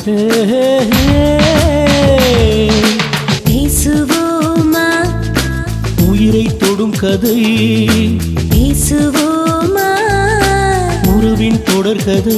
பேசுவோமா உயிரை தொடும் கதை பேசுவோமா உறவின் தொடர்கதை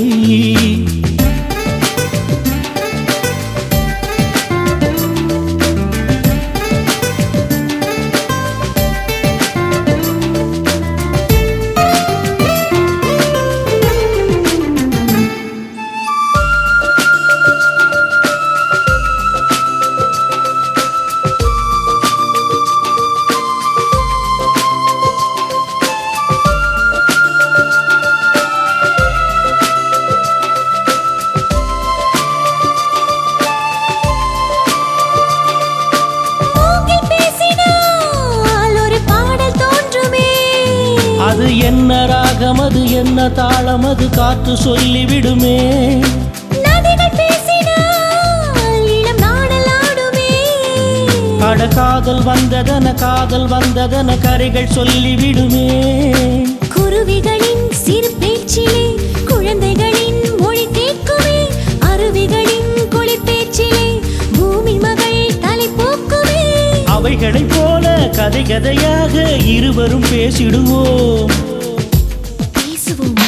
மூங்கில் பேசினால் ஒரு பாடல் தோன்றுமே அது என்ன ராகம் அது என்ன தாளம் அது காற்று சொல்லிவிடுமே நதிகள் பேசினால் இளம் நாடல் ஆடுமே அட காதல் வந்ததன காதல் வந்ததன கரைகள் சொல்லிவிடுமே குருவிகளின் சிறு பேச்சிலே குழந்தைகளின் மொழி கேட்குமே அருவிகளின் குளிர் பேச்சிலே பூமி மகள் தலை போக்குமே அவைகளைப் போல கதை கதையாக இருவரும் பேசிடுவோம் பேசுவோமா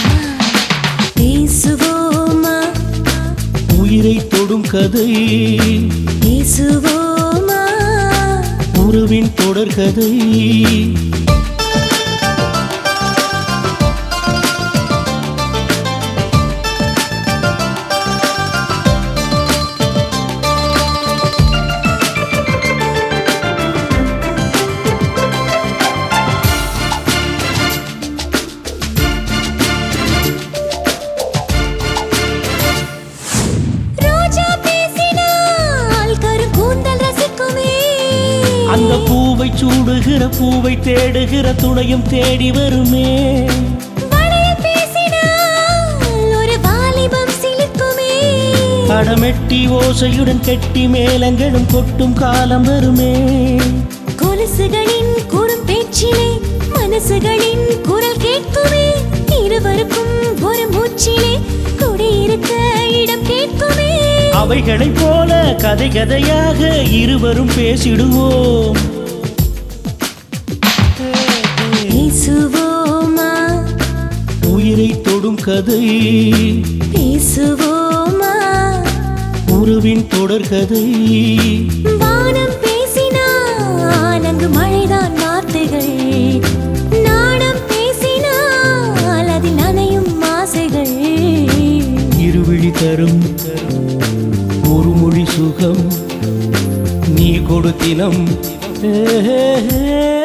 பேசுவோமா உயிரை தொடும் கதை பேசுவோமா உறவின் தொடர்கதை ரோஜா பேசினால் கருங்கூந்தல் ரசிக்குமே அந்த பூவை சூடுகிற பூவை தேடுகிற துணையும் தேடி வருமே வளையல் பேசினால் ஒரு வாலிபம் சிலிர்க்குமே கடமெட்டி ஓசையுடன் கெட்டி மேளங்களும் கொட்டும் காலம் வருமே கொலுசுகளின் குறும் பேச்சிலே மனசுகளின் குரல் கேட்குமே இருவருக்கும் ஒரு மூச்சிலே குடியிருக்க இடம் கேட்குமே அவைகளைப் போல கதை கதையாக இருவரும் பேசிடுவோம் பேசுவோமா உயிரை தொடும் கதை பேசுவோமா உறவின் தொடர்கதை வானம் பேசினால் அங்கு மழைதான் வார்த்தைகள் நாணம் பேசினால் அதில் நனையும் ஆசைகள் இருவிழி தரும் ஒரு மொழி சுகம் நீ கொடுத்தினம் ஏ